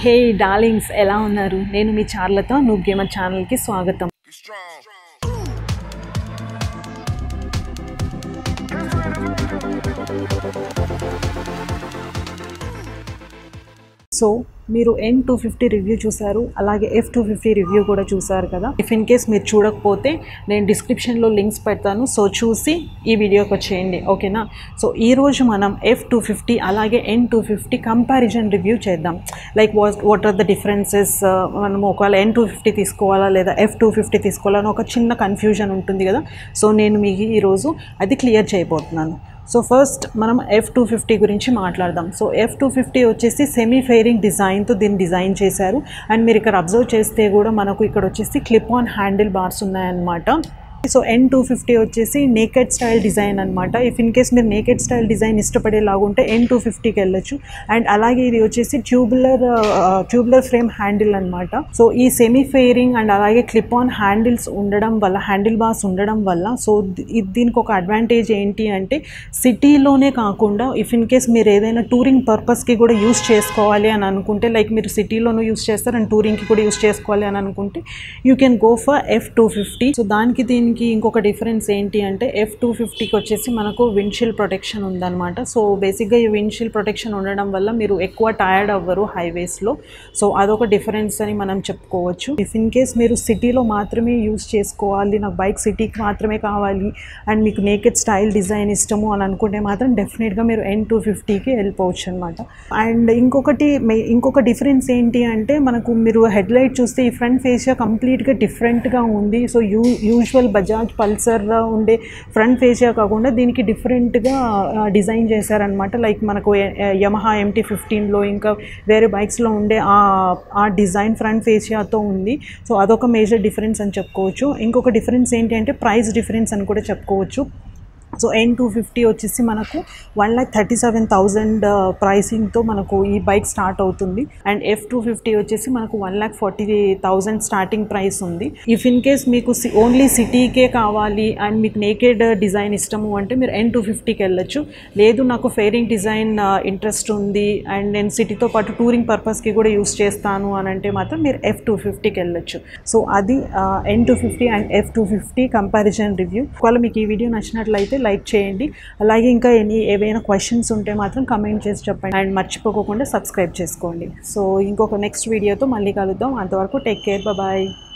హే darlings ఎలా ఉన్నారు నేను మీ చార్లతో నువ్వు గేమర్ ఛానల్కి స్వాగతం Be strong. సో మీరు ఎన్ టూ ఫిఫ్టీ రివ్యూ చూసారు అలాగే ఎఫ్ టూ ఫిఫ్టీ రివ్యూ కూడా చూసారు కదా ఇఫ్ ఇన్ కేస్ మీరు చూడకపోతే నేను డిస్క్రిప్షన్లో లింక్స్ పెడతాను సో చూసి ఈ వీడియోకి వచ్చేయండి ఓకేనా సో ఈరోజు మనం ఎఫ్ టూ ఫిఫ్టీ అలాగే N two fifty comparison review చేద్దాం like what what are the differences మనం ఒకవేళ ఎన్ టూ ఫిఫ్టీ తీసుకోవాలా లేదా ఎఫ్ టూ ఫిఫ్టీ తీసుకోవాలా అని ఒక చిన్న కన్ఫ్యూజన్ ఉంటుంది కదా సో నేను మీకు ఈరోజు అది క్లియర్ చేయబోతున్నాను సో ఫస్ట్ మనం ఎఫ్ టూ ఫిఫ్టీ గురించి మాట్లాడదాం సో ఎఫ్ టూ ఫిఫ్టీ వచ్చేసి సెమీ ఫెయిరింగ్ డిజైన్తో దీన్ని డిజైన్ చేశారు అండ్ మీరు ఇక్కడ అబ్జర్వ్ చేస్తే కూడా మనకు ఇక్కడ వచ్చేసి క్లిప్ ఆన్ హ్యాండిల్ బార్స్ ఉన్నాయన్నమాట సో ఎన్ టూ ఫిఫ్టీ వచ్చేసి నేకెడ్ స్టైల్ డిజైన్ అనమాట ఇఫ్ ఇన్ కేస్ మీరు నేకెడ్ స్టైల్ డిజైన్ ఇష్టపడేలాగుంటే ఎన్ టూ ఫిఫ్టీకి వెళ్ళొచ్చు అండ్ అలాగే ఇది వచ్చేసి ట్యూబులర్ ట్యూబులర్ ఫ్రేమ్ హ్యాండిల్ అనమాట సో ఈ సెమీ ఫెయిరింగ్ అండ్ అలాగే క్లిప్ ఆన్ హ్యాండిల్స్ ఉండడం వల్ల హ్యాండిల్ బార్స్ ఉండడం వల్ల సో ది- దీనికి ఒక అడ్వాంటేజ్ ఏంటి అంటే సిటీలోనే కాకుండా ఇఫ్ ఇన్ కేస్ మీరు ఏదైనా టూరింగ్ పర్పస్కి కూడా యూస్ చేసుకోవాలి అని అనుకుంటే లైక్ మీరు సిటీలోనూ యూస్ చేస్తారు అండ్ టూరింగ్కి కూడా యూస్ చేసుకోవాలి అని అనుకుంటే you can go for F two fifty so దానికి దీనికి ఇంకొక డిఫరెన్స్ ఏంటి అంటే ఎఫ్ టూ ఫిఫ్టీకి వచ్చేసి మనకు విండ్షీల్డ్ ప్రొటెక్షన్ ఉందన్నమాట సో బేసిక్గా ఈ విండ్షీల్డ్ ప్రొటెక్షన్ ఉండడం వల్ల మీరు ఎక్కువ టయర్డ్ అవ్వరు హైవేస్లో సో అదొక డిఫరెన్స్ అని మనం చెప్పుకోవచ్చు ఇఫ్ ఇన్ కేస్ మీరు సిటీలో మాత్రమే యూస్ చేసుకోవాలి నాకు బైక్ సిటీకి మాత్రమే కావాలి అండ్ మీకు నేకెడ్ స్టైల్ డిజైన్ ఇష్టము అని అనుకుంటే మాత్రం డెఫినెట్గా మీరు ఎన్ టూ ఫిఫ్టీకి వెళ్ళిపోవచ్చు అనమాట అండ్ ఇంకొకటి మే- ఇంకొక డిఫరెన్స్ ఏంటి అంటే మనకు మీరు హెడ్ లైట్ చూస్తే ఈ ఫ్రంట్ ఫేషియా కంప్లీట్గా డిఫరెంట్గా ఉంది so you usual Bajaj Pulsar ఉండే ఫ్రంట్ ఫేషియా కాకుండా దీనికి డిఫరెంట్గా డిజైన్ చేశారనమాట లైక్ మనకు యమహా ఎంటీ ఫిఫ్టీన్లో ఇంకా వేరే బైక్స్లో ఉండే ఆ ఆ డిజైన్ ఫ్రంట్ ఫేషియాతో ఉంది సో అదొక మేజర్ డిఫరెన్స్ అని చెప్పుకోవచ్చు ఇంకొక డిఫరెన్స్ ఏంటి అంటే ప్రైస్ డిఫరెన్స్ అని కూడా చెప్పుకోవచ్చు సో ఎన్ టూ ఫిఫ్టీ వచ్చేసి మనకు one lakh thirty seven thousand ప్రైసింగ్తో మనకు ఈ బైక్ స్టార్ట్ అవుతుంది అండ్ ఎఫ్ టూ ఫిఫ్టీ వచ్చేసి మనకు one lakh forty thousand starting price ఉంది ఇఫ్ ఇన్ కేస్ మీకు ఓన్లీ సిటీకే కావాలి అండ్ మీకు నేకెడ్ డిజైన్ ఇష్టము అంటే మీరు ఎన్ టూ ఫిఫ్టీకి వెళ్ళొచ్చు లేదు నాకు ఫెయిరింగ్ డిజైన్ ఇంట్రెస్ట్ ఉంది అండ్ నేను సిటీతో పాటు టూరింగ్ పర్పస్కి కూడా యూస్ చేస్తాను అని అంటే మాత్రం మీరు ఎఫ్ టూ ఫిఫ్టీకి వెళ్ళొచ్చు సో అది N two fifty and F two fifty comparison review ఒకవేళ మీకు ఈ వీడియో నచ్చినట్లయితే లైక్ చేయండి అలాగే ఇంకా ఎనీ ఏవైనా క్వశ్చన్స్ ఉంటే మాత్రం కమెంట్ చేసి చెప్పండి అండ్ మర్చిపోకుండా సబ్స్క్రైబ్ చేసుకోండి సో ఇంకొక నెక్స్ట్ వీడియోతో మళ్ళీ కలుద్దాం అంతవరకు టేక్ కేర్ బాయ్